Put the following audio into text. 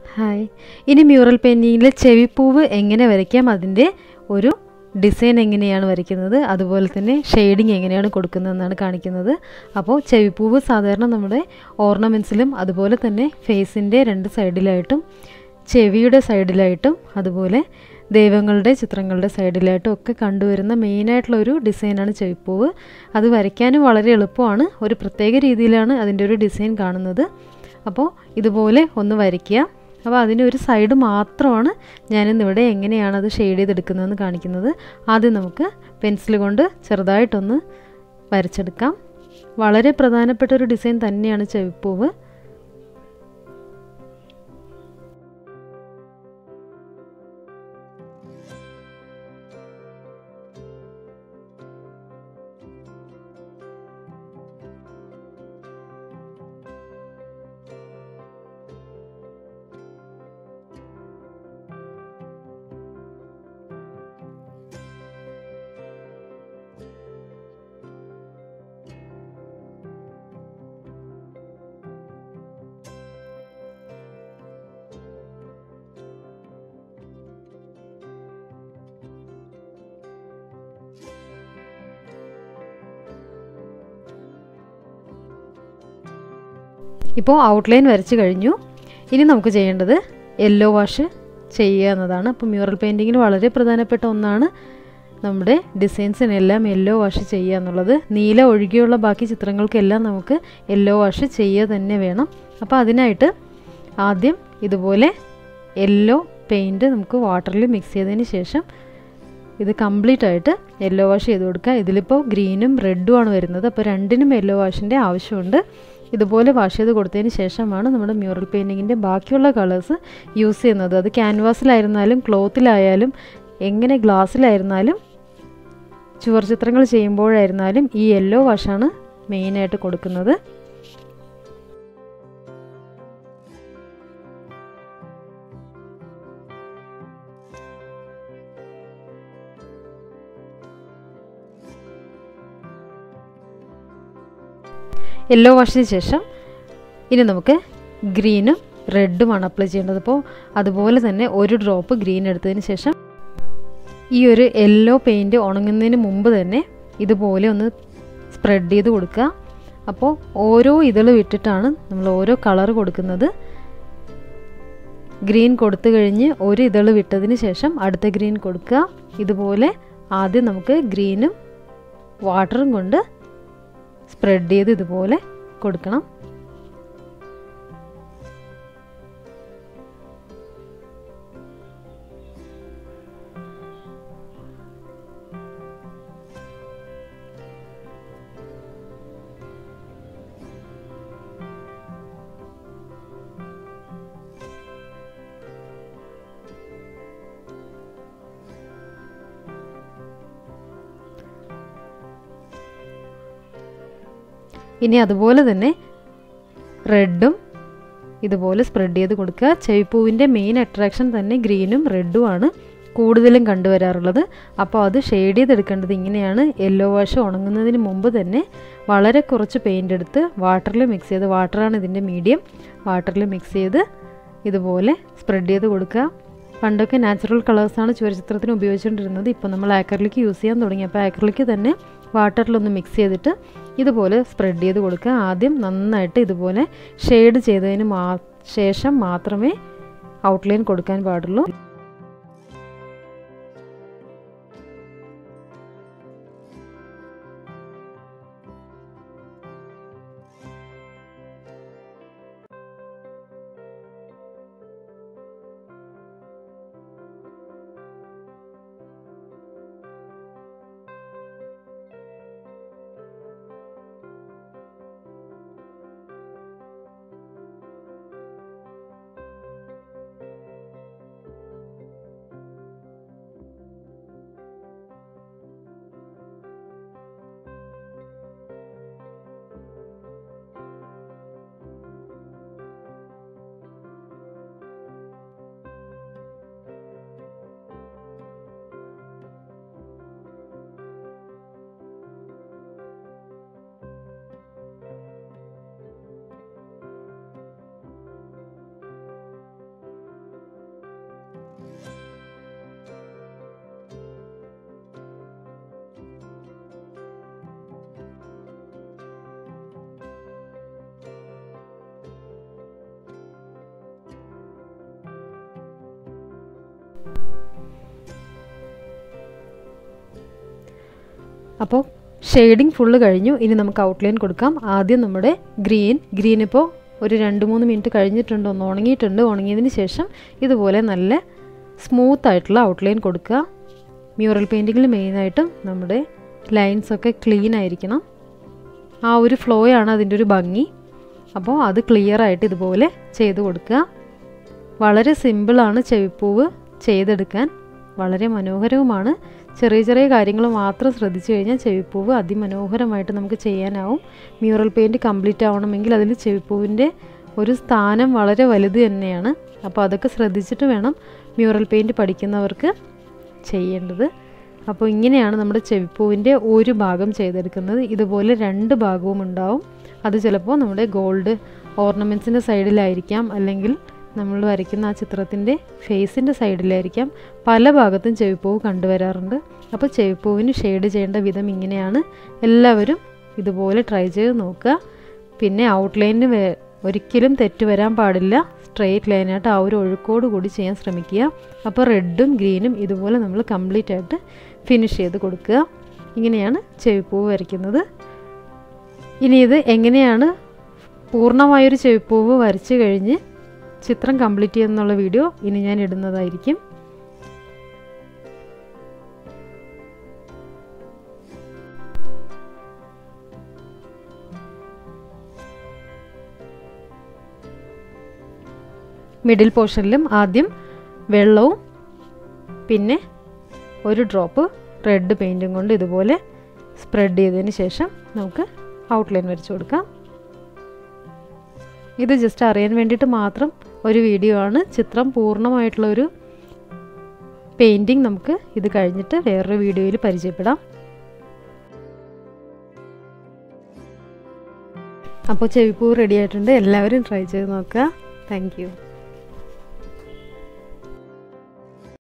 hi ഇനി mural പെയിൻറ്റിങ്ങിൽ ചെവിപ്പൂവ് എങ്ങനെ വരയ്ക്കാം അതിൻ്റെ ഒരു ഡിസൈൻ എങ്ങനെയാണ് വരയ്ക്കുന്നത് അതുപോലെ തന്നെ ഷെയ്ഡിങ് എങ്ങനെയാണ് കൊടുക്കുന്നതെന്നാണ് കാണിക്കുന്നത് അപ്പോൾ ചെവിപ്പൂവ് സാധാരണ നമ്മുടെ ഓർണമെൻറ്റ്സിലും അതുപോലെ തന്നെ ഫേസിൻ്റെ രണ്ട് സൈഡിലായിട്ടും ചെവിയുടെ സൈഡിലായിട്ടും അതുപോലെ ദൈവങ്ങളുടെ ചിത്രങ്ങളുടെ സൈഡിലായിട്ടും ഒക്കെ കണ്ടുവരുന്ന മെയിനായിട്ടുള്ള ഒരു ഡിസൈനാണ് ചെവിപ്പൂവ് അത് വരയ്ക്കാനും വളരെ എളുപ്പമാണ് ഒരു പ്രത്യേക രീതിയിലാണ് അതിൻ്റെ ഒരു ഡിസൈൻ കാണുന്നത് അപ്പോൾ ഇതുപോലെ ഒന്ന് വരയ്ക്കുക അപ്പോൾ അതിൻ്റെ ഒരു സൈഡ് മാത്രമാണ് ഞാനിന്നിവിടെ എങ്ങനെയാണ് അത് ഷെയ്ഡ് ചെയ്തെടുക്കുന്നതെന്ന് കാണിക്കുന്നത് ആദ്യം നമുക്ക് പെൻസിൽ കൊണ്ട് ചെറുതായിട്ടൊന്ന് വരച്ചെടുക്കാം വളരെ പ്രധാനപ്പെട്ട ഒരു ഡിസൈൻ തന്നെയാണ് ചെവിപ്പൂവ് ഇപ്പോൾ ഔട്ട്ലൈൻ വരച്ച് കഴിഞ്ഞു ഇനി നമുക്ക് ചെയ്യേണ്ടത് യെല്ലോ വാഷ് ചെയ്യുക എന്നതാണ് അപ്പോൾ മ്യൂറൽ പെയിൻറ്റിങ്ങിൽ വളരെ പ്രധാനപ്പെട്ട ഒന്നാണ് നമ്മുടെ ഡിസൈൻസിനെല്ലാം യെല്ലോ വാഷ് ചെയ്യുക എന്നുള്ളത് നീല ഒഴികെയുള്ള ബാക്കി ചിത്രങ്ങൾക്കെല്ലാം നമുക്ക് യെല്ലോ വാഷ് ചെയ്യുക തന്നെ വേണം അപ്പോൾ അതിനായിട്ട് ആദ്യം ഇതുപോലെ യെല്ലോ പെയിൻറ്റ് നമുക്ക് വാട്ടറിൽ മിക്സ് ചെയ്തതിന് ശേഷം ഇത് കംപ്ലീറ്റ് ആയിട്ട് യെല്ലോ വാഷ് ചെയ്ത് കൊടുക്കുക ഇതിലിപ്പോൾ ഗ്രീനും റെഡും ആണ് വരുന്നത് അപ്പോൾ രണ്ടിനും യെല്ലോ വാഷിൻ്റെ ആവശ്യമുണ്ട് ഇതുപോലെ വാഷ് ചെയ്ത് കൊടുത്തതിന് ശേഷമാണ് നമ്മുടെ മ്യൂറൽ പെയിൻറ്റിങ്ങിൻ്റെ ബാക്കിയുള്ള കളേഴ്സ് യൂസ് ചെയ്യുന്നത് അത് ക്യാൻവാസിലായിരുന്നാലും ക്ലോത്തിലായാലും എങ്ങനെ ഗ്ലാസ്സിലായിരുന്നാലും ചുവർ ചിത്രങ്ങൾ ചെയ്യുമ്പോഴായിരുന്നാലും ഈ യെല്ലോ വാഷാണ് മെയിനായിട്ട് കൊടുക്കുന്നത് യെല്ലോ വാഷിന് ശേഷം ഇനി നമുക്ക് ഗ്രീനും റെഡുമാണ് അപ്ലൈ ചെയ്യേണ്ടത് അപ്പോൾ അതുപോലെ തന്നെ ഒരു ഡ്രോപ്പ് ഗ്രീൻ എടുത്തതിന് ശേഷം ഈ ഒരു യെല്ലോ പെയിൻറ്റ് ഉണങ്ങുന്നതിന് മുമ്പ് തന്നെ ഇതുപോലെ ഒന്ന് സ്പ്രെഡ് ചെയ്ത് കൊടുക്കുക അപ്പോൾ ഓരോ ഇതൾ വിട്ടിട്ടാണ് നമ്മൾ ഓരോ കളർ കൊടുക്കുന്നത് ഗ്രീൻ കൊടുത്തു കഴിഞ്ഞ് ഒരു ഇതൾ വിട്ടതിന് ശേഷം അടുത്ത ഗ്രീൻ കൊടുക്കുക ഇതുപോലെ ആദ്യം നമുക്ക് ഗ്രീനും വാട്ടറും കൊണ്ട് സ്പ്രെഡ് ചെയ്ത് ഇതുപോലെ കൊടുക്കണം ഇനി അതുപോലെ തന്നെ റെഡും ഇതുപോലെ സ്പ്രെഡ് ചെയ്ത് കൊടുക്കുക ചെവിപ്പൂവിൻ്റെ മെയിൻ അട്രാക്ഷൻ തന്നെ ഗ്രീനും റെഡും ആണ് കൂടുതലും കണ്ടുവരാറുള്ളത് അപ്പോൾ അത് ഷെയ്ഡ് ചെയ്തെടുക്കേണ്ടത് ഇങ്ങനെയാണ് യെല്ലോ വാഷ് ഉണങ്ങുന്നതിന് മുമ്പ് തന്നെ വളരെ കുറച്ച് പെയിൻ്റ് എടുത്ത് വാട്ടറിൽ മിക്സ് ചെയ്ത് വാട്ടറാണ് ഇതിൻ്റെ മീഡിയം വാട്ടറിൽ മിക്സ് ചെയ്ത് ഇതുപോലെ സ്പ്രെഡ് ചെയ്ത് കൊടുക്കുക പണ്ടൊക്കെ നാച്ചുറൽ കളേഴ്സാണ് ചുവരചിത്രത്തിന് ഉപയോഗിച്ചുകൊണ്ടിരുന്നത് ഇപ്പോൾ നമ്മൾ ആക്രലിക്ക് യൂസ് ചെയ്യാൻ തുടങ്ങി അപ്പോൾ ആക്രലിക്ക് തന്നെ വാട്ടറിലൊന്ന് മിക്സ് ചെയ്തിട്ട് ഇതുപോലെ സ്പ്രെഡ് ചെയ്ത് കൊടുക്കുക ആദ്യം നന്നായിട്ട് ഇതുപോലെ ഷെയ്ഡ് ചെയ്തതിന് മാ ശേഷം മാത്രമേ ഔട്ട്ലൈൻ കൊടുക്കാൻ പാടുള്ളൂ അപ്പോൾ ഷെയ്ഡിങ് ഫുള്ള് കഴിഞ്ഞു ഇനി നമുക്ക് ഔട്ട്ലൈൻ കൊടുക്കാം ആദ്യം നമ്മുടെ ഗ്രീൻ ഗ്രീൻ ഇപ്പോൾ ഒരു രണ്ട് മൂന്ന് മിനിറ്റ് കഴിഞ്ഞിട്ടുണ്ട് ഒന്ന് ഉണങ്ങിയിട്ടുണ്ട് ഉണങ്ങിയതിന് ശേഷം ഇതുപോലെ നല്ല സ്മൂത്ത് ആയിട്ടുള്ള ഔട്ട്ലൈൻ കൊടുക്കുക മ്യൂറൽ പെയിൻറ്റിങ്ങിൽ മെയിനായിട്ടും നമ്മുടെ ലൈൻസൊക്കെ ക്ലീൻ ആയിരിക്കണം ആ ഒരു ഫ്ലോ ആണ് അതിൻ്റെ ഒരു ഭംഗി അപ്പോൾ അത് ക്ലിയർ ആയിട്ട് ഇതുപോലെ ചെയ്ത് കൊടുക്കുക വളരെ സിമ്പിളാണ് ചെവിപ്പൂവ് ചെയ്തെടുക്കാൻ വളരെ മനോഹരവുമാണ് ചെറിയ ചെറിയ കാര്യങ്ങൾ മാത്രം ശ്രദ്ധിച്ചു കഴിഞ്ഞാൽ ചെവിപ്പൂവ് അതിമനോഹരമായിട്ട് നമുക്ക് ചെയ്യാനാവും മ്യൂറൽ പെയിൻറ്റ് കംപ്ലീറ്റ് ആവണമെങ്കിൽ അതിൽ ചെവിപ്പൂവിൻ്റെ ഒരു സ്ഥാനം വളരെ വലുത് തന്നെയാണ് അപ്പോൾ അതൊക്കെ ശ്രദ്ധിച്ചിട്ട് വേണം മ്യൂറൽ പെയിൻറ്റ് പഠിക്കുന്നവർക്ക് ചെയ്യേണ്ടത് അപ്പോൾ ഇങ്ങനെയാണ് നമ്മുടെ ചെവിപ്പൂവിൻ്റെ ഒരു ഭാഗം ചെയ്തെടുക്കുന്നത് ഇതുപോലെ രണ്ട് ഭാഗവും ഉണ്ടാവും അത് ചിലപ്പോൾ നമ്മുടെ ഗോൾഡ് ഓർണമെൻറ്റ്സിൻ്റെ സൈഡിലായിരിക്കാം അല്ലെങ്കിൽ നമ്മൾ വരയ്ക്കുന്ന ആ ചിത്രത്തിൻ്റെ ഫേസിൻ്റെ സൈഡിലായിരിക്കാം പല ഭാഗത്തും ചെവിപ്പൂവ് കണ്ടുവരാറുണ്ട് അപ്പോൾ ചെവിപ്പൂവിന് ഷെയ്ഡ് ചെയ്യേണ്ട വിധം ഇങ്ങനെയാണ് എല്ലാവരും ഇതുപോലെ ട്രൈ ചെയ്ത് നോക്കുക പിന്നെ ഔട്ട്ലൈനിന് വേ ഒരിക്കലും തെറ്റ് വരാൻ പാടില്ല സ്ട്രെയിറ്റ് ലൈനായിട്ട് ആ ഒരു ഒഴുക്കോട് കൂടി ചെയ്യാൻ ശ്രമിക്കുക അപ്പോൾ റെഡും ഗ്രീനും ഇതുപോലെ നമ്മൾ കംപ്ലീറ്റ് ആയിട്ട് ഫിനിഷ് ചെയ്ത് കൊടുക്കുക ഇങ്ങനെയാണ് ചെവിപ്പൂവ് വരയ്ക്കുന്നത് ഇനി ഇത് എങ്ങനെയാണ് പൂർണ്ണമായൊരു ചെവിപ്പൂവ് വരച്ച് കഴിഞ്ഞ് ചിത്രം കംപ്ലീറ്റ് ചെയ്യുന്നുള്ള വീഡിയോ ഇനി ഞാൻ ഇടുന്നതായിരിക്കും മിഡിൽ പോർഷനിലും ആദ്യം വെള്ളവും പിന്നെ ഒരു ഡ്രോപ്പ് റെഡ് പെയിൻറ്റും കൊണ്ട് ഇതുപോലെ സ്പ്രെഡ് ചെയ്തതിന് ശേഷം നമുക്ക് ഔട്ട്ലൈൻ വരച്ചു കൊടുക്കാം ഇത് ജസ്റ്റ് അറിയാൻ വേണ്ടിയിട്ട് മാത്രം ഒരു വീഡിയോ ആണ് ചിത്രം പൂർണ്ണമായിട്ടുള്ള ഒരു പെയിൻറ്റിങ് നമുക്ക് ഇത് കഴിഞ്ഞിട്ട് വേറൊരു വീഡിയോയിൽ പരിചയപ്പെടാം അപ്പോൾ ചെവിപ്പൂ റെഡി ആയിട്ടുണ്ട് എല്ലാവരും ട്രൈ ചെയ്ത് നോക്കുക താങ്ക്